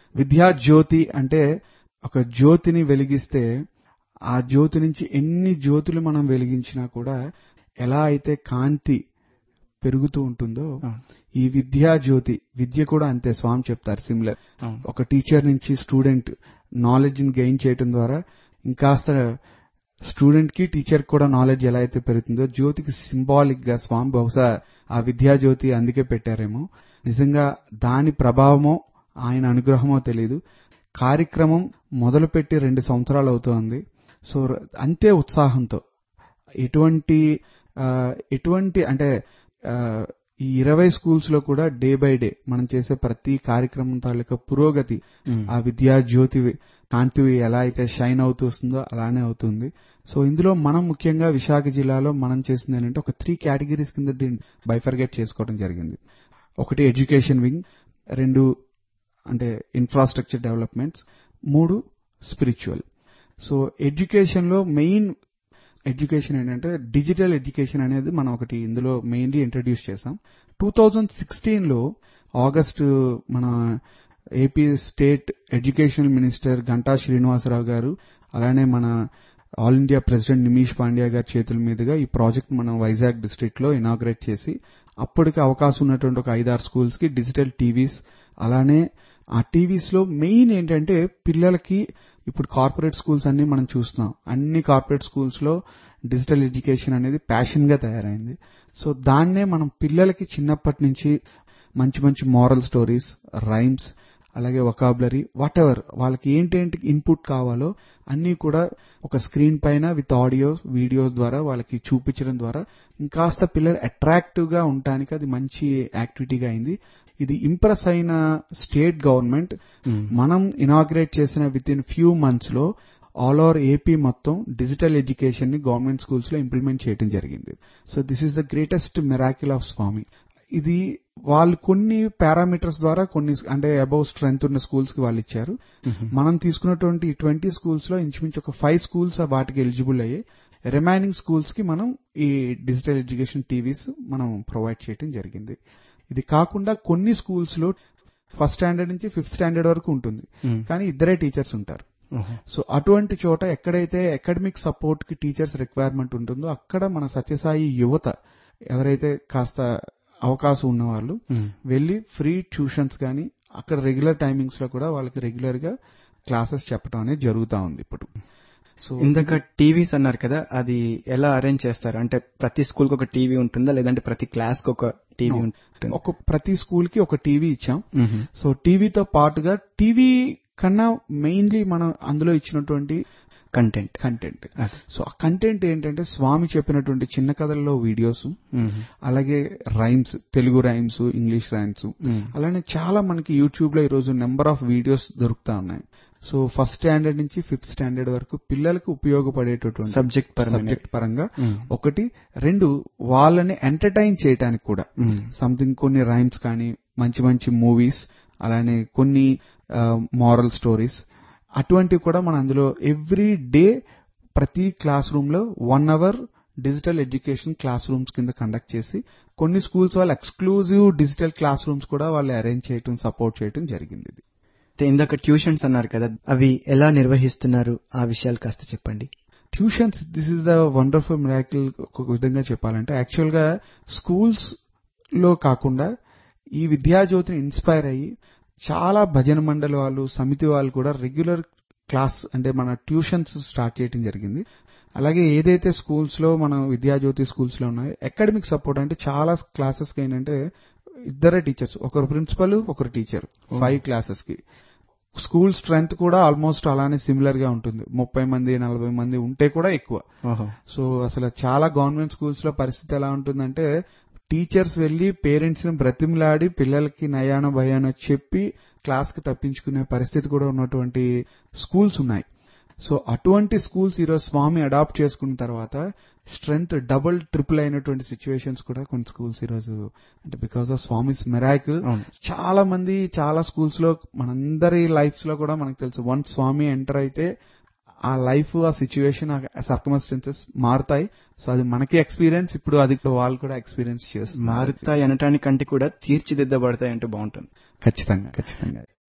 విద్యా జ్యోతి అంటే ఒక జ్యోతిని వెలిగిస్తే ఆ జ్యోతి నుంచి ఎన్ని జ్యోతులు మనం వెలిగించినా కూడా ఎలా అయితే కాంతి పెరుగుతూ ఉంటుందో అవును. ఈ విద్యా జ్యోతి విద్య కూడా అంతే స్వామి చెప్తారు సిమిలర్ అవును. ఒక టీచర్ నుంచి స్టూడెంట్ నాలెడ్జ్ ని గెయిన్ చేయడం ద్వారా ఇంకాస్త స్టూడెంట్ కి టీచర్ కూడా నాలెడ్జ్ ఎలా అయితే పెరుగుతుందో జ్యోతికి సింబాలిక్ గా స్వామి బహుశా ఆ విద్యా జ్యోతి అందుకే పెట్టారేమో నిజంగా దాని ప్రభావమో ఆయన అనుగ్రహమో తెలియదు కార్యక్రమం మొదలుపెట్టి రెండు సంవత్సరాలు అవుతోంది సో ర- అంతే ఉత్సాహంతో ఎటువంటి ఆ, ఎటువంటి అంటే ఆ, ఈ ఇరవై స్కూల్స్ లో కూడా డే బై డే మనం చేసే ప్రతి కార్యక్రమం తాలూకా పురోగతి మ్మ్. ఆ విద్యా జ్యోతి కాంతి ఎలా అయితే షైన్ అవుతూ వస్తుందో అలానే అవుతుంది సో ఇందులో మనం ముఖ్యంగా విశాఖ జిల్లాలో మనం చేసింది ఏంటంటే ఒక త్రీ కేటగిరీస్ కింద దీన్ని బైఫర్గేట్ చేసుకోవడం జరిగింది ఒకటి ఎడ్యుకేషన్ వింగ్ రెండు అంటే ఇన్ఫ్రాస్ట్రక్చర్ డెవలప్మెంట్స్ మూడు స్పిరిచువల్ సో ఎడ్యుకేషన్ లో మెయిన్ ఎడ్యుకేషన్ ఏంటంటే డిజిటల్ ఎడ్యుకేషన్ అనేది మనం ఒకటి ఇందులో మెయిన్లీ ఇంట్రడ్యూస్ చేసాం టూ థౌజండ్ సిక్స్టీన్ లో ఆగస్టు మన AP state educational minister Ganta Srinivasarao గారు అలానే మన all India president Nimish Pandya గారి చేతుల మీదుగా ఈ ప్రాజెక్ట్ మనం వైజాగ్ డిస్ట్రిక్ట్ లో ఇనాగ్రేట్ చేసి అప్పటికి అవకాశం ఉన్నటువంటి ఒక ఐదారు స్కూల్స్ కి డిజిటల్ టీవీస్ అలానే ఆ టీవీస్ లో మెయిన్ ఏంటంటే పిల్లలకి ఇప్పుడు కార్పొరేట్ స్కూల్స్ అన్ని మనం చూస్తున్నాం అన్ని కార్పొరేట్ స్కూల్స్ లో డిజిటల్ ఎడ్యుకేషన్ అనేది ప్యాషన్ గా తయారైంది సో దాన్నే మనం పిల్లలకి చిన్నప్పటి నుంచి మంచి మంచి మారల్ స్టోరీస్ రైమ్స్ అలాగే వొకాబులరీ వాట్ ఎవర్ వాళ్ళకి ఏంటేంటి ఇన్పుట్ కావాలో అన్ని కూడా ఒక స్క్రీన్ పైన విత్ ఆడియో వీడియోస్ ద్వారా వాళ్ళకి చూపించడం ద్వారా ఇంకాస్త పిల్లలు అట్రాక్టివ్ గా ఉండటానికి అది మంచి యాక్టివిటీగా అయింది ఇది ఇంప్రెస్ అయిన స్టేట్ గవర్నమెంట్ మ్మ్. మనం ఇనాగ్రేట్ చేసిన విత్ ఇన్ ఫ్యూ మంత్స్ లో ఆల్ ఓవర్ ఏపీ మొత్తం డిజిటల్ ఎడ్యుకేషన్ ని గవర్నమెంట్ స్కూల్స్ లో ఇంప్లిమెంట్ చేయడం జరిగింది so this is the greatest miracle of Swami ఇది వాళ్ళు కొన్ని పారామీటర్స్ ద్వారా కొన్ని అంటే అబౌవ్ స్ట్రెంగ్త్ ఉన్న స్కూల్స్ కి వాళ్ళు ఇచ్చారు మ్మ్. మనం తీసుకున్నటువంటి ట్వంటీ స్కూల్స్ లో ఇంచుమించు ఒక ఫైవ్ స్కూల్స్ వాటికి ఎలిజిబుల్ అయ్యాయి రిమైనింగ్ స్కూల్స్ కి మనం ఈ డిజిటల్ ఎడ్యుకేషన్ టీవీస్ మనం ప్రొవైడ్ చేయడం జరిగింది ఇది కాకుండా కొన్ని స్కూల్స్ లో ఫస్ట్ స్టాండర్డ్ నుంచి ఫిఫ్త్ స్టాండర్డ్ వరకు ఉంటుంది మ్మ్. కానీ ఇద్దరే టీచర్స్ ఉంటారు ఓహో. సో అటువంటి చోట ఎక్కడైతే అకాడమిక్ సపోర్ట్ కి టీచర్స్ రిక్వైర్మెంట్ ఉంటుందో అక్కడ మన సత్యసాయి యువత ఎవరైతే కాస్త అవకాశం ఉన్నవాళ్ళు మ్మ్. వెళ్ళి ఫ్రీ ట్యూషన్స్ కానీ అక్కడ రెగ్యులర్ టైమింగ్స్ లో కూడా వాళ్ళకి రెగ్యులర్ గా క్లాసెస్ చెప్పడం అనేది జరుగుతా ఉంది ఇప్పుడు సో ఇందాక టీవీస్ అన్నారు కదా అది ఎలా అరేంజ్ చేస్తారు అంటే ప్రతి స్కూల్ కి ఒక టీవీ ఉంటుందా లేదంటే ప్రతి క్లాస్ కి ఒక టీవీ No. ఉంటుంది ఒక ప్రతి స్కూల్ కి ఒక టీవీ ఇచ్చాం సో టీవీతో పాటుగా టీవీ కన్నా మెయిన్లీ మనం అందులో ఇచ్చినటువంటి కంటెంట్ కంటెంట్ సో ఆ కంటెంట్ ఏంటంటే స్వామి చెప్పినటువంటి చిన్న కథల్లో వీడియోస్ అలాగే rhymes Telugu rhymes English rhymes అలానే చాలా మనకి యూట్యూబ్ లో ఈరోజు నెంబర్ ఆఫ్ వీడియోస్ దొరుకుతా ఉన్నాయి సో ఫస్ట్ స్టాండర్డ్ నుంచి ఫిఫ్త్ స్టాండర్డ్ వరకు పిల్లలకు ఉపయోగపడేటటువంటి సబ్జెక్ట్ పరమైన సబ్జెక్ట్ పరంగా ఒకటి రెండు వాళ్ళని ఎంటర్టైన్ చేయడానికి కూడా సంథింగ్ కొన్ని రైమ్స్ కానీ మంచి మంచి మూవీస్ అలానే కొన్ని మారల్ స్టోరీస్ అటువంటివి కూడా మనం అందులో ఎవ్రీ డే ప్రతి క్లాస్ రూమ్ లో one hour digital education classrooms కింద కండక్ట్ చేసి కొన్ని స్కూల్స్ వాళ్ళు ఎక్స్క్లూజివ్ డిజిటల్ క్లాస్ రూమ్స్ కూడా వాళ్ళు అరేంజ్ చేయటం సపోర్ట్ చేయటం జరిగింది ఇది అయితే ఇందాక ట్యూషన్స్ అన్నారు కదా అవి ఎలా నిర్వహిస్తున్నారు ఆ విషయాలు కాస్త చెప్పండి tuitions this is the wonderful miracle ఒక విధంగా చెప్పాలంటే యాక్చువల్ గా స్కూల్స్ లో కాకుండా ఈ విద్యాజ్యోతిని ఇన్స్పైర్ అయ్యి చాలా భజన మండలి వాళ్ళు సమితి వాళ్ళు కూడా రెగ్యులర్ క్లాస్ అంటే మన ట్యూషన్స్ స్టార్ట్ చేయడం జరిగింది అలాగే ఏదైతే స్కూల్స్ లో మన విద్యాజ్యోతి స్కూల్స్ లో ఉన్నాయో అకాడమిక్ సపోర్ట్ అంటే చాలా క్లాసెస్ కి ఏంటంటే ఇద్దరే టీచర్స్ ఒకరు ప్రిన్సిపల్ ఒకరు టీచర్ ఫైవ్ క్లాసెస్ కి స్కూల్ స్ట్రెంగ్త్ కూడా ఆల్మోస్ట్ అలానే సిమిలర్ గా ఉంటుంది ముప్పై మంది నలభై మంది ఉంటే కూడా ఎక్కువ ఓహో సో అసలు చాలా గవర్నమెంట్ స్కూల్స్ లో పరిస్థితి ఎలా ఉంటుందంటే టీచర్స్ వెళ్లి పేరెంట్స్ ని బ్రతిమలాడి పిల్లలకి నయానో భయానో చెప్పి క్లాస్ కి తప్పించుకునే పరిస్థితి కూడా ఉన్నటువంటి స్కూల్స్ ఉన్నాయి సో అటువంటి స్కూల్స్ ఈరోజు స్వామి అడాప్ట్ చేసుకున్న తర్వాత స్ట్రెంగ్త్ డబుల్ ట్రిపుల్ అయినటువంటి సిచ్యువేషన్స్ కూడా కొన్ని స్కూల్స్ ఈరోజు అంటే బికాస్ ఆఫ్ స్వామిస్ మెరాకిల్ అవును చాలా మంది చాలా స్కూల్స్ లో మనందరి లైఫ్స్ లో కూడా మనకు తెలుసు వన్ స్వామి ఎంటర్ అయితే ఆ లైఫ్ ఆ సిచ్యువేషన్ ఆ సర్కమస్టెన్సెస్ మారుతాయి సో అది మనకి ఎక్స్పీరియన్స్ ఇప్పుడు అది కూడా వాళ్ళు కూడా ఎక్స్పీరియన్స్ చేస్తారు మారుతాయి అనటానికంటే కూడా తీర్చిదిద్దబడతాయి అంటే బాగుంటుంది ఖచ్చితంగా ఖచ్చితంగా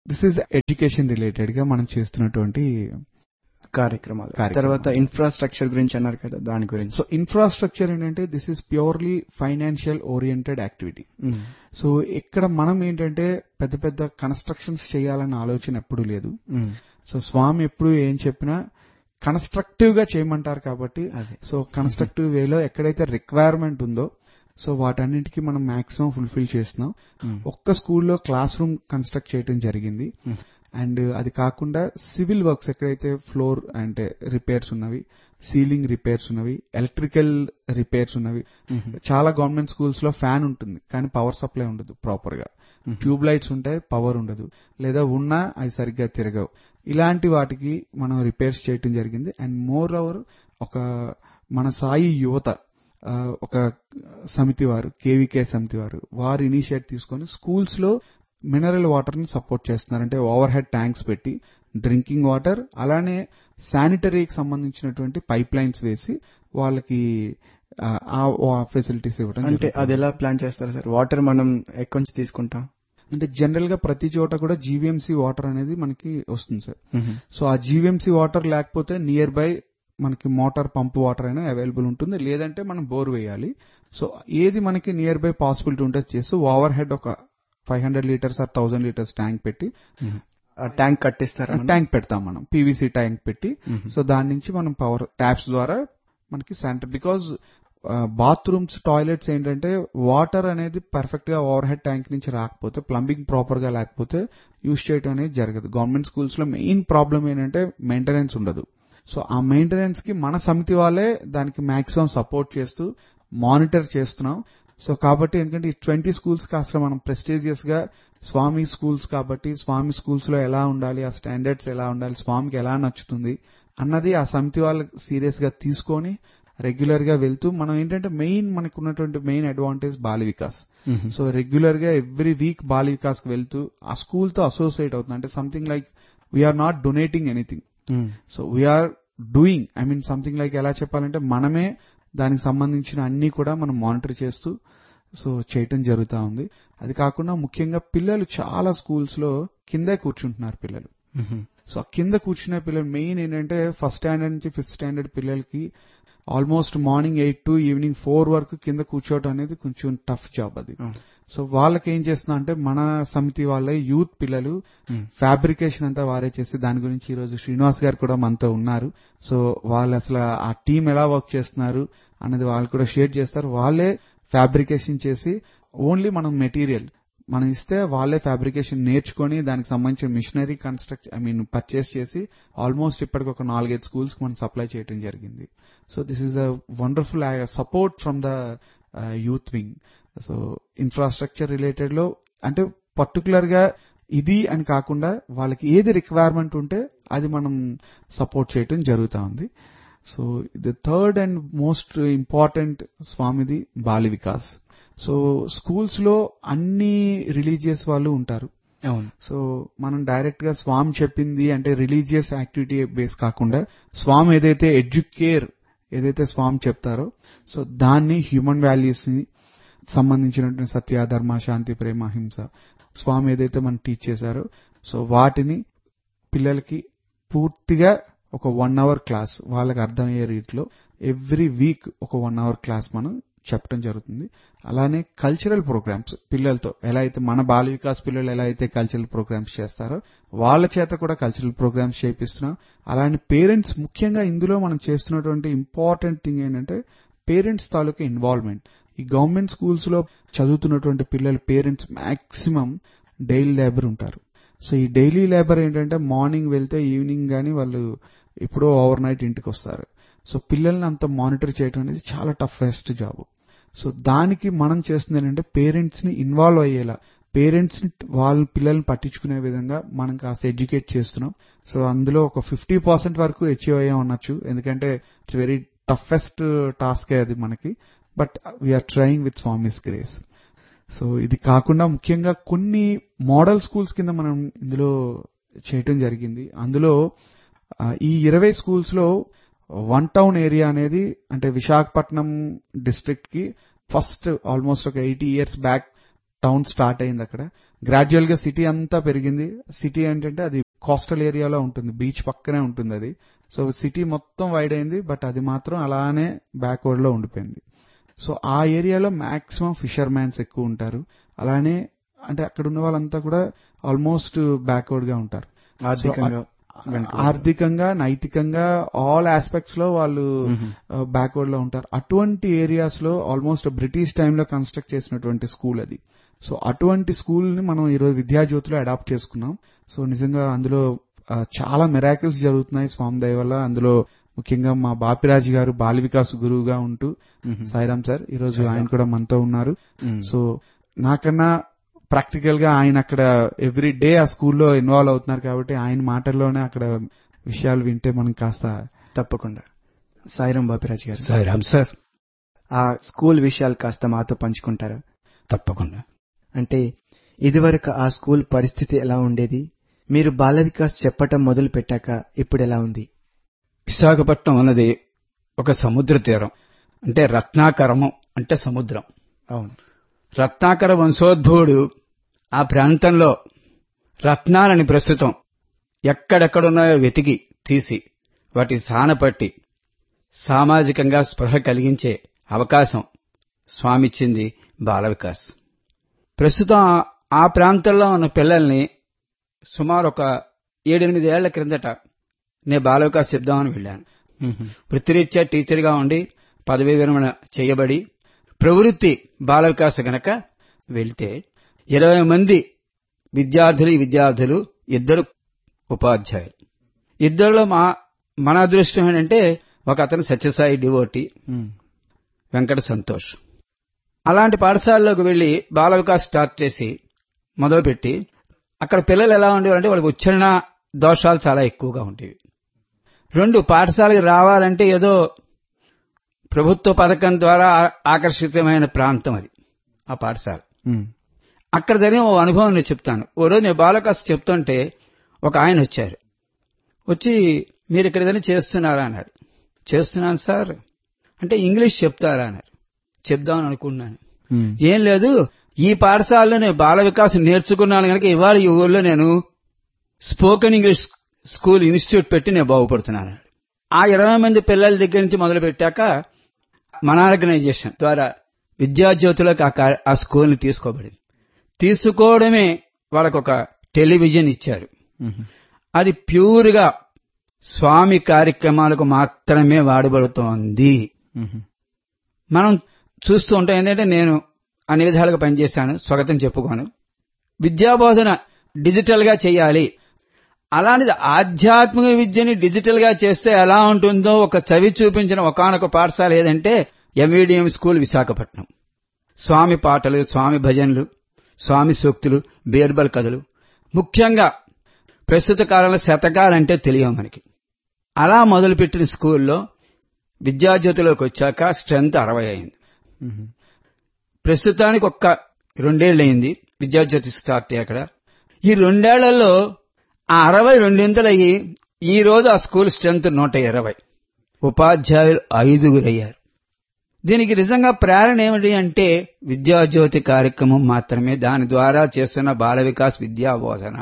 దిస్ ఈజ్ ఎడ్యుకేషన్ రిలేటెడ్ గా మనం చేస్తున్నటువంటి కార్యక్రమాలు కార్యక్రమాలు. తర్వాత ఇన్ఫ్రాస్ట్రక్చర్ గురించి అన్నారు కదా దాని గురించి సో ఇన్ఫ్రాస్ట్రక్చర్ ఏంటంటే this is purely financial oriented activity um, so ఇక్కడ మనం ఏంటంటే పెద్ద పెద్ద కన్స్ట్రక్షన్స్ చేయాలన్న ఆలోచన ఎప్పుడూ లేదు ఉమ్, సో స్వామి ఎప్పుడు ఏం చెప్పినా కన్స్ట్రక్టివ్ గా చేయమంటారు కాబట్టి అదే సో కన్స్ట్రక్టివ్ వేలో ఎక్కడైతే రిక్వైర్మెంట్ ఉందో సో వాటన్నిటికీ మనం మాక్సిమం ఫుల్ఫిల్ చేస్తున్నాం ఉమ్, ఒక్క స్కూల్లో క్లాస్ రూమ్ కన్స్ట్రక్ట్ చేయడం జరిగింది ఉమ్, అండ్ అది కాకుండా సివిల్ వర్క్స్ ఎక్కడైతే ఫ్లోర్ అంటే రిపేర్స్ ఉన్నవి సీలింగ్ రిపేర్స్ ఉన్నవి ఎలక్ట్రికల్ రిపేర్స్ ఉన్నవి ఉమ్, చాలా గవర్నమెంట్ స్కూల్స్ లో ఫ్యాన్ ఉంటుంది కానీ పవర్ సప్లై ఉండదు ప్రాపర్ గా ఉమ్, ట్యూబ్ లైట్స్ ఉంటాయి పవర్ ఉండదు లేదా ఉన్నా అవి సరిగ్గా తిరగవు ఇలాంటి వాటికి మనం రిపేర్స్ చేయటం జరిగింది అండ్ మోర్ ఓవర్ ఒక మన సాయి యువత ఆ, ఒక సమితి వారు కేవీకే సమితి వారు వారు ఇనిషియేట్ తీసుకొని స్కూల్స్ లో మినరల్ వాటర్ ని సపోర్ట్ చేస్తున్నారు అంటే ఓవర్ హెడ్ ట్యాంక్స్ పెట్టి డ్రింకింగ్ వాటర్ అలానే శానిటరీకి సంబంధించినటువంటి పైప్ లైన్స్ వేసి వాళ్ళకి ఆ, ఆ ఫెసిలిటీస్ ఇవ్వడం అంటే జరుగుతుంది. అది ఎలా ప్లాన్ చేస్తారు సార్ వాటర్ మనం ఎక్కడి నుంచి తీసుకుంటాం అంటే జనరల్ గా ప్రతి చోట కూడా జీవీఎంసీ వాటర్ అనేది మనకి వస్తుంది సార్ ఉమ్, సో ఆ జీవీఎంసీ వాటర్ లేకపోతే నియర్ బై మనకి మోటార్ పంప్ వాటర్ అయినా అవైలబుల్ ఉంటుంది లేదంటే మనం బోర్ వేయాలి సో ఏది మనకి నియర్ బై పాసిబిలిటీ ఉంటే చేస్తూ ఓవర్ హెడ్ ఒక five hundred litres or thousand litres tank పెట్టి ఉమ్. ఆ ట్యాంక్ కట్టిస్తారా మనం? ట్యాంక్ పెడతాం మనం పీవీసీ ట్యాంక్ పెట్టి ఉమ్, సో దాని నుంచి మనం పవర్ ట్యాప్స్ ద్వారా మనకి శానిటరీ బికాజ్ బాత్రూమ్స్ టాయిలెట్స్ ఏంటంటే వాటర్ అనేది పర్ఫెక్ట్ గా ఓవర్ హెడ్ ట్యాంక్ నుంచి రాకపోతే ప్లంబింగ్ ప్రాపర్ గా లేకపోతే యూజ్ చేయడం అనేది జరగదు గవర్నమెంట్ స్కూల్స్ లో మెయిన్ ప్రాబ్లం ఏంటంటే మెయింటెనెన్స్ ఉండదు సో ఆ మెయింటెనెన్స్ కి మన సమితి వాళ్ళే దానికి మాక్సిమం సపోర్ట్ చేస్తూ మానిటర్ చేస్తున్నాం సో కాబట్టి ఎందుకంటే ఈ ట్వంటీ స్కూల్స్ కాస్త మనం ప్రెస్టీజియస్ గా స్వామి స్కూల్స్ కాబట్టి స్వామి స్కూల్స్ లో ఎలా ఉండాలి ఆ స్టాండర్డ్స్ ఎలా ఉండాలి స్వామికి ఎలా నచ్చుతుంది అన్నది ఆ సమితి వాళ్ళు సీరియస్ గా తీసుకొని రెగ్యులర్ గా వెళ్తూ మనం ఏంటంటే మెయిన్ మనకు ఉన్నటువంటి main advantage Bala Vikas um, so regular గా ఎవ్రీ వీక్ బాల వికాస్ కి వెళ్తూ ఆ స్కూల్ తో అసోసియేట్ అవుతుంది అంటే something like we're not donating anything um, so we're doing I mean something like ఎలా చెప్పాలంటే మనమే దానికి సంబంధించిన అన్ని కూడా మనం మానిటర్ చేస్తూ సో చేయటం జరుగుతా ఉంది అది కాకుండా ముఖ్యంగా పిల్లలు చాలా స్కూల్స్ లో కిందే కూర్చుంటున్నారు పిల్లలు ఉమ్, సో ఆ కింద కూర్చునే పిల్లలు మెయిన్ ఏంటంటే ఫస్ట్ స్టాండర్డ్ నుంచి ఫిఫ్త్ స్టాండర్డ్ పిల్లలకి almost morning eight to evening four వరకు కింద కూర్చోవడం అనేది కొంచెం టఫ్ జాబ్ అది ఉమ్, సో వాళ్ళకి ఏం చేస్తున్నా అంటే మన సమితి వాళ్ళ యూత్ పిల్లలు ఉమ్, ఫ్యాబ్రికేషన్ అంతా వారే చేసి దాని గురించి ఈ రోజు శ్రీనివాస్ గారు కూడా మనతో ఉన్నారు సో వాళ్ళు అసలు ఆ టీం ఎలా వర్క్ చేస్తున్నారు అనేది వాళ్ళు కూడా షేర్ చేస్తారు వాళ్ళే ఫ్యాబ్రికేషన్ చేసి ఓన్లీ మనం మెటీరియల్ మనం ఇస్తే వాళ్ళే ఫ్యాబ్రికేషన్ నేర్చుకొని దానికి సంబంధించిన machinery construct I mean purchase చేసి ఆల్మోస్ట్ ఇప్పటికి ఒక నాలుగైదు స్కూల్స్ కి మనం సప్లై చేయడం జరిగింది so this is a wonderful support from the youth wing so infrastructure related లో అంటే పర్టికులర్ గా ఇది అని కాకుండా వాళ్ళకి ఏది రిక్వైర్మెంట్ ఉంటే అది మనం సపోర్ట్ చేయటం జరుగుతా ఉంది so the third and most important స్వామిది బాలి వికాస్ సో స్కూల్స్ లో అన్ని రిలీజియస్ వాళ్ళు ఉంటారు అవును సో మనం డైరెక్ట్ గా స్వామి చెప్పింది అంటే రిలీజియస్ యాక్టివిటీ బేస్ కాకుండా స్వామి ఏదైతే ఎడ్యుకేర్ ఏదైతే స్వామి చెప్తారో సో దాన్ని హ్యూమన్ వాల్యూస్ ని సంబంధించినటువంటి సత్య ధర్మ శాంతి ప్రేమ హింస స్వామి ఏదైతే మనం టీచ్ చేశారో సో వాటిని పిల్లలకి పూర్తిగా ఒక వన్ అవర్ క్లాస్ వాళ్ళకి అర్థమయ్యే రీతిలో ఎవ్రీ వీక్ ఒక వన్ అవర్ క్లాస్ మనం చెప్పడం జరుగుతుంది అలానే కల్చరల్ ప్రోగ్రామ్స్ పిల్లలతో ఎలా అయితే మన బాల వికాస్ పిల్లలు ఎలా అయితే కల్చరల్ ప్రోగ్రామ్స్ చేస్తారో వాళ్ళ చేత కూడా కల్చరల్ ప్రోగ్రామ్స్ చేపిస్తున్నాం అలానే పేరెంట్స్ ముఖ్యంగా ఇందులో మనం చేస్తున్నటువంటి ఇంపార్టెంట్ థింగ్ ఏంటంటే పేరెంట్స్ తాలూకా ఇన్వాల్వ్మెంట్ ఈ గవర్నమెంట్ స్కూల్స్ లో చదువుతున్నటువంటి పిల్లల పేరెంట్స్ మాక్సిమం డైలీ లేబర్ ఉంటారు సో ఈ డైలీ లేబర్ ఏంటంటే మార్నింగ్ వెళ్తే ఈవినింగ్ గానీ వాళ్ళు ఎప్పుడో ఓవర్ నైట్ ఇంటికి వస్తారు సో పిల్లల్ని అంత మానిటర్ చేయడం అనేది చాలా టఫెస్ట్ జాబ్ సో దానికి మనం చేస్తుంది ఏంటంటే పేరెంట్స్ ని ఇన్వాల్వ్ అయ్యేలా పేరెంట్స్ ని వాళ్ళ పిల్లల్ని పట్టించుకునే విధంగా మనం కాస్త ఎడ్యుకేట్ చేస్తున్నాం సో అందులో ఒక ఫిఫ్టీ పర్సెంట్ వరకు అచీవ్ అయ్యే ఉండొచ్చు ఎందుకంటే ఇట్స్ వెరీ టఫెస్ట్ టాస్క్ అది మనకి but we're trying with Swami's grace so ఇది కాకుండా ముఖ్యంగా కొన్ని మోడల్ స్కూల్స్ కింద మనం ఇందులో చేయటం జరిగింది అందులో ఆ, ఈ ఇరవై స్కూల్స్ లో వన్ టౌన్ ఏరియా అనేది అంటే విశాఖపట్నం డిస్ట్రిక్ట్ కి ఫస్ట్ ఆల్మోస్ట్ ఒక eighty years back town start అయింది అక్కడ గ్రాడ్యువల్ గా సిటీ అంతా పెరిగింది సిటీ ఏంటంటే అది కోస్టల్ ఏరియాలో ఉంటుంది బీచ్ పక్కనే ఉంటుంది అది సో సిటీ మొత్తం వైడ్ అయింది బట్ అది మాత్రం అలానే బ్యాక్వర్డ్ లో ఉండిపోయింది సో ఆ ఏరియాలో మాక్సిమం ఫిషర్ మ్యాన్స్ ఎక్కువ ఉంటారు అలానే అంటే అక్కడ ఉన్న వాళ్ళంతా కూడా ఆల్మోస్ట్ బ్యాక్వర్డ్ గా ఉంటారు ఆర్థికంగా వెనుకబడి. ఆర్థికంగా నైతికంగా ఆల్ ఆస్పెక్ట్స్ లో వాళ్ళు మ్మ్. బ్యాక్వర్డ్ లో ఉంటారు అటువంటి ఏరియాస్ లో ఆల్మోస్ట్ బ్రిటిష్ టైంలో కన్స్ట్రక్ట్ చేసినటువంటి స్కూల్ అది సో అటువంటి స్కూల్ ని మనం ఈరోజు విద్యాజ్యోతిలో అడాప్ట్ చేసుకున్నాం సో నిజంగా అందులో ఆ, చాలా మెరాకిల్స్ జరుగుతున్నాయి స్వామి దయ వల్ల అందులో ముఖ్యంగా మా బాపిరాజు గారు బాల వికాస్ గురువుగా ఉంటూ మ్మ్. సాయిరామ్ సార్ ఈ రోజు సాయిరామ్. ఆయన కూడా మనతో ఉన్నారు మ్మ్. సో నాకన్నా ప్రాక్టికల్ గా ఆయన అక్కడ ఎవ్రీ డే ఆ స్కూల్లో ఇన్వాల్వ్ అవుతున్నారు కాబట్టి ఆయన మాటల్లోనే అక్కడ విషయాలు వింటే మనం కాస్త తప్పకుండా సాయిరాం బాపిరాజు గారు సాయిరామ్ సార్ ఆ స్కూల్ విషయాలు కాస్త మాతో పంచుకుంటారా తప్పకుండా అంటే ఇదివరకు ఆ స్కూల్ పరిస్థితి ఎలా ఉండేది మీరు బాల వికాస్ చెప్పటం మొదలు పెట్టాక ఇప్పుడు ఎలా ఉంది విశాఖపట్నం అన్నది ఒక సముద్ర తీరం అంటే రత్నాకరము అంటే సముద్రం అవును రత్నాకర వంశోద్భవుడు ఆ ప్రాంతంలో రత్నాలని ప్రస్తుతం ఎక్కడెక్కడున్నాయో వెతికి తీసి వాటి సానపట్టి సామాజికంగా స్పృహ కలిగించే అవకాశం స్వామిచ్చింది బాల వికాస్ ప్రస్తుతం ఆ- ఆ ప్రాంతంలో ఉన్న పిల్లల్ని సుమారు ఒక ఏడెనిమిది ఏళ్ల క్రిందట నేను బాల వికాస్ చెప్దామని వెళ్ళాను మ్మ్. వృత్తిరీత్యా టీచర్గా ఉండి పదవీ విరమణ చేయబడి ప్రవృత్తి బాల వికాస గనక వెళ్తే ఇరవై మంది విద్యార్థులు విద్యార్థులు ఇద్దరు ఉపాధ్యాయులు ఇద్దరిలో మా మన అదృష్టం ఏంటంటే ఒక అతను సత్యసాయి డివోటి మ్మ్. వెంకట సంతోష్ అలాంటి పాఠశాలలోకి వెళ్లి బాల వికాస్ స్టార్ట్ చేసి మొదలుపెట్టి అక్కడ పిల్లలు ఎలా ఉండేవారంటే వాళ్ళకి ఉచ్చారణ దోషాలు చాలా ఎక్కువగా ఉండేవి రెండు పాఠశాలకు రావాలంటే ఏదో ప్రభుత్వ పథకం ద్వారా ఆ- ఆకర్షితమైన ప్రాంతం అది ఆ పాఠశాల మ్మ్. అక్కడ జరిగిన ఓ అనుభవం నేను చెప్తాను ఓ రోజు నేను బాలకాస్ చెప్తుంటే ఒక ఆయన వచ్చారు వచ్చి మీరు ఇక్కడ ఏదైనా చేస్తున్నారా అన్నాడు చేస్తున్నాను సార్ అంటే ఇంగ్లీష్ చెప్తారా అన్నారు చెప్దామని అనుకున్నాను మ్మ్. ఏం లేదు ఈ పాఠశాలలో నేను బాల వికాసం నేర్చుకున్నాను కనుక ఇవాళ ఈ ఊళ్ళో నేను స్పోకెన్ ఇంగ్లీష్ స్కూల్ ఇన్స్టిట్యూట్ పెట్టి నేను బాగుపడుతున్నాను ఆ ఇరవై మంది పిల్లల దగ్గర నుంచి మొదలు పెట్టాక మన ఆర్గనైజేషన్ ద్వారా విద్యాజ్యోతులకు ఆ కా- ఆ స్కూల్ని తీసుకోబడింది తీసుకోవడమే వాళ్ళకు ఒక టెలివిజన్ ఇచ్చారు మ్మ్. అది ప్యూర్గా స్వామి కార్యక్రమాలకు మాత్రమే వాడబడుతోంది మ్మ్. మనం చూస్తూ ఉంటాం ఏంటంటే నేను అన్ని విధాలుగా పనిచేశాను స్వాగతం చెప్పుకోను విద్యాబోధన డిజిటల్ గా చేయాలి అలాంటిది ఆధ్యాత్మిక విద్యని డిజిటల్ గా చేస్తే ఎలా ఉంటుందో ఒక చవి చూపించిన ఒకనొక పాఠశాల ఏదంటే ఎంఈడిఎం స్కూల్ విశాఖపట్నం స్వామి పాటలు స్వామి భజనలు స్వామి సూక్తులు బీర్బల్ కథలు ముఖ్యంగా ప్రస్తుత కాలంలో శతకాలంటే తెలియవు మనకి అలా మొదలుపెట్టిన స్కూల్లో విద్యాజ్యోతిలోకి వచ్చాక స్ట్రెంత్ అరవై అయింది మ్మ్. ప్రస్తుతానికి ఒక్క రెండేళ్లయింది విద్యాజ్యోతి స్టార్ట్ అయ్యి అక్కడ ఈ రెండేళ్లలో ఆ అరవై రెండింతలయ్యి ఈ రోజు ఆ స్కూల్ స్ట్రెంత్ నూట ఇరవై ఉపాధ్యాయులు ఐదుగురు అయ్యారు దీనికి నిజంగా ప్రేరణ ఏమిటి అంటే విద్యాజ్యోతి కార్యక్రమం మాత్రమే దాని ద్వారా చేస్తున్న బాల వికాస్ విద్యా బోధన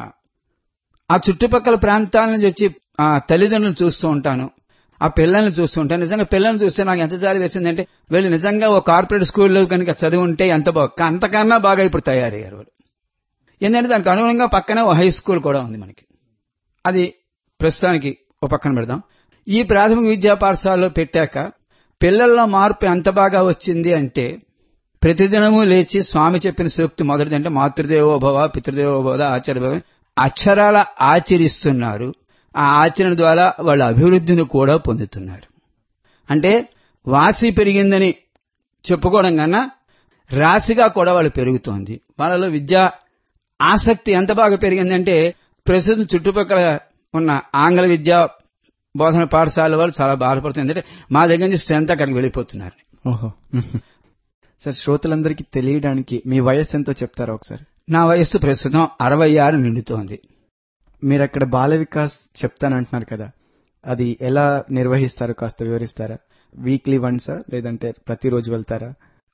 ఆ చుట్టుపక్కల ప్రాంతాల నుంచి వచ్చి ఆ తల్లిదండ్రులను చూస్తూ ఉంటాను ఆ పిల్లల్ని చూస్తూ ఉంటాను నిజంగా పిల్లల్ని చూస్తే నాకు ఎంత జాలి వేసిందంటే వీళ్ళు నిజంగా ఓ కార్పొరేట్ స్కూల్లో కనుక చదివి ఉంటే ఎంత బాగా అంతకన్నా బాగా ఇప్పుడు తయారయ్యారు వాళ్ళు ఏంటంటే దానికి అనుగుణంగా పక్కనే ఓ హై స్కూల్ కూడా ఉంది మనకి అది ప్రస్తుతానికి ఓ పక్కన పెడదాం ఈ ప్రాథమిక విద్యా పాఠశాలలో పెట్టాక పిల్లల్లో మార్పు ఎంత బాగా వచ్చింది అంటే ప్రతిదినము లేచి స్వామి చెప్పిన సూక్తి మొదటిది అంటే మాతృదేవోభవ పితృదేవోభవ ఆచార్య అక్షరాల ఆచరిస్తున్నారు ఆ ఆచరణ ద్వారా వాళ్ళ అభివృద్ధిని కూడా పొందుతున్నారు అంటే వాసి పెరిగిందని చెప్పుకోవడం కన్నా రాశిగా కూడా వాళ్ళు పెరుగుతోంది వాళ్ళలో విద్యా ఆసక్తి ఎంత బాగా పెరిగిందంటే ప్రస్తుతం చుట్టుపక్కల ఉన్న ఆంగ్ల విద్యా బోధన పాఠశాల వాళ్ళు చాలా బాధపడుతుంది ఎందుకంటే మా దగ్గర నుంచి స్ట్రెంత్ అక్కడికి వెళ్ళిపోతున్నారు ఓహో మ్మ్. సార్ శ్రోతలందరికీ తెలియడానికి మీ వయస్సు ఎంతో చెప్తారా ఒకసారి నా వయస్సు ప్రస్తుతం అరవై ఆరు నిండుతోంది మీరు అక్కడ బాల వికాస్ చెప్తానంటున్నారు కదా అది ఎలా నిర్వహిస్తారు కాస్త వివరిస్తారా వీక్లీ వన్సా లేదంటే ప్రతిరోజు వెళ్తారా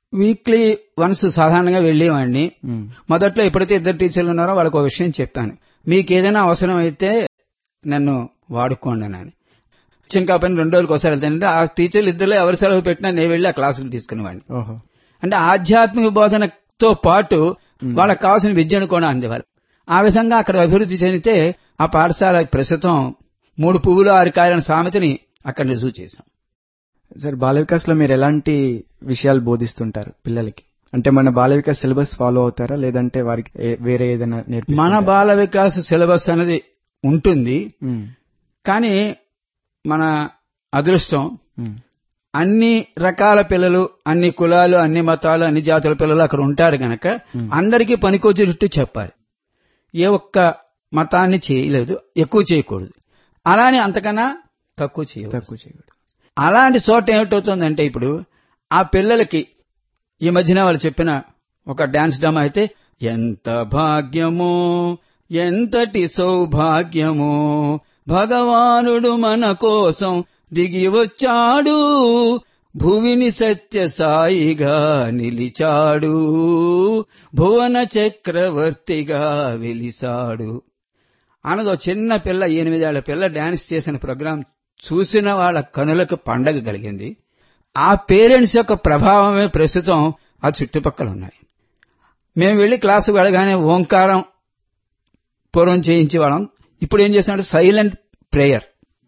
వీక్లీ వన్స్ సాధారణంగా వెళ్ళేవాడిని ఉమ్, మొదట్లో ఎప్పుడైతే ఇద్దరు టీచర్లు ఉన్నారో వాళ్ళకి ఒక విషయం చెప్పాను మీకు ఏదైనా అవసరం అయితే నన్ను వాడుకోండి అని ఇంకా పని రెండు రోజులకు ఒకసారి వెళ్తానంటే ఆ టీచర్లు ఇద్దరు ఎవరి సెలవు పెట్టినా నేను వెళ్ళి ఆ క్లాసులు తీసుకునేవాడిని ఓహో అంటే ఆధ్యాత్మిక బోధనతో పాటు వాళ్ళకి కావాల్సిన విద్యను కూడా అందేవారు ఆ విధంగా అక్కడ అభివృద్ధి చెందితే ఆ పాఠశాల ప్రస్తుతం మూడు పువ్వులు ఆరు కాయలైన సామెతని అక్కడ రుజువు చేశాం సార్ బాల వికాస్ లో మీరు ఎలాంటి విషయాలు బోధిస్తుంటారు పిల్లలకి అంటే మన బాల వికాస్ సిలబస్ ఫాలో అవుతారా లేదంటే వారికి ఏ- వేరే ఏదైనా మన నేర్పిస్తారా బాల వికాస్ సిలబస్ అనేది ఉంటుంది ఉమ్, కానీ మన అదృష్టం ఉమ్, అన్ని రకాల పిల్లలు అన్ని కులాలు అన్ని మతాలు అన్ని జాతుల పిల్లలు అక్కడ ఉంటారు గనక అందరికీ పనికొచ్చేటట్టు చెప్పాలి ఏ ఒక్క మతాన్ని చేయలేదు ఎక్కువ చేయకూడదు అలానే అంతకన్నా తక్కువ చేయకూడదు తక్కువ చేయకూడదు అలాంటి చోట ఏమిటవుతుందంటే ఇప్పుడు ఆ పిల్లలకి ఈ మధ్యన వాళ్ళు చెప్పిన ఒక డాన్స్ డ్రామా అయితే ఎంత భాగ్యమో ఎంతటి సౌభాగ్యమో భగవానుడు మన కోసం దిగి వచ్చాడు భువిని సత్య సాయిగా నిలిచాడు భువన చక్రవర్తిగా వెలిసాడు అనదో చిన్న పిల్ల ఎనిమిదేళ్ల పిల్ల డాన్స్ చేసిన ప్రోగ్రాం చూసిన వాళ్ళ కనులకు పండగ కలిగింది ఆ పేరెంట్స్ యొక్క ప్రభావమే ప్రస్తుతం ఆ చుట్టుపక్కల ఉన్నాయి మేము వెళ్లి క్లాసు వెళ్ళగానే ఓంకారం పూర్వం చేయించేవాళ్ళం ఇప్పుడు ఏం చేస్తున్నాడు సైలెంట్ ప్రేయర్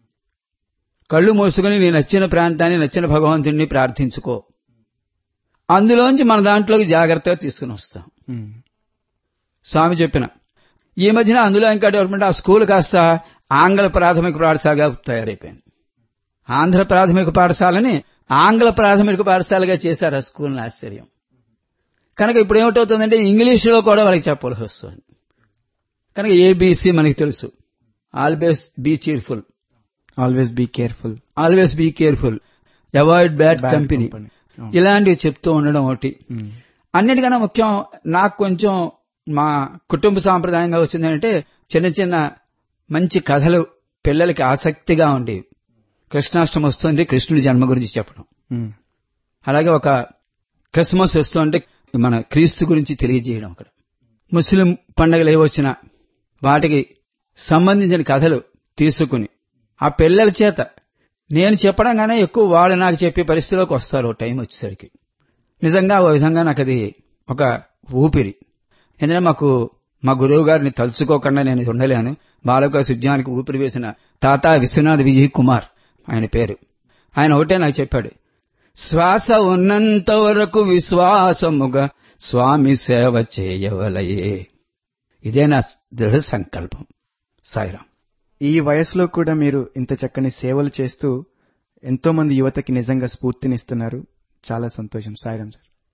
కళ్ళు మూసుకుని నీ నచ్చిన ప్రాంతాన్ని నచ్చిన భగవంతుణ్ణి ప్రార్థించుకో అందులోంచి మన దాంట్లోకి జాగ్రత్తగా తీసుకుని వస్తాం ఉమ్, స్వామి చెప్పిన ఈ మధ్యన అందులో ఇంకా డెవలప్మెంట్ ఆ స్కూల్ కాస్త ఆంగ్ల ప్రాథమిక పాఠశాలగా తయారైపోయింది ఆంధ్ర ప్రాథమిక పాఠశాలని ఆంగ్ల ప్రాథమిక పాఠశాలగా చేశారు ఆ స్కూల్ని ఆశ్చర్యం కనుక ఇప్పుడు ఏమిటవుతుందంటే ఇంగ్లీషులో కూడా వాళ్ళకి చెప్పాల్సి వస్తుంది కనుక ఏబీసీ మనకి తెలుసు always be cheerful always be careful always be careful avoid bad Bad company company. అవును. ఇలాంటివి చెప్తూ ఉండడం ఒకటి ఉమ్, అన్నిటికన్నా ముఖ్యం నాకు కొంచెం మా కుటుంబ సాంప్రదాయంగా వచ్చిందంటే చిన్న చిన్న మంచి కథలు పిల్లలకి ఆసక్తిగా ఉండేవి కృష్ణాష్టమి వస్తుంది కృష్ణుడి జన్మ గురించి చెప్పడం ఉమ్, అలాగే ఒక క్రిస్మస్ వస్తుంటే మన క్రీస్తు గురించి తెలియజేయడం అక్కడ ముస్లిం పండుగలు ఏవొచ్చినా వాటికి సంబంధించిన కథలు తీసుకుని ఆ పిల్లల చేత నేను చెప్పడం గానే ఎక్కువ వాళ్ళు నాకు చెప్పే పరిస్థితిలోకి వస్తారు ఓ టైం వచ్చేసరికి నిజంగా ఓ విధంగా నాకు అది ఒక ఊపిరి ఎందుకంటే మాకు మా గురువు గారిని తలుచుకోకుండా నేను ఇది ఉండలేను బాలక సుజ్ఞానికి ఊపిరి వేసిన తాత విశ్వనాథ్ విజయ్ కుమార్ ఆయన పేరు ఆయన ఒకటే నాకు చెప్పాడు శ్వాస ఉన్నంత వరకు విశ్వాసముగా స్వామి సేవ చేయవలయే ఇదే నా దృఢ సంకల్పం సాయిరాం ఈ వయసులో కూడా మీరు ఇంత చక్కని సేవలు చేస్తూ ఎంతో మంది యువతకి నిజంగా స్ఫూర్తినిస్తున్నారు చాలా సంతోషం సాయిరాం సార్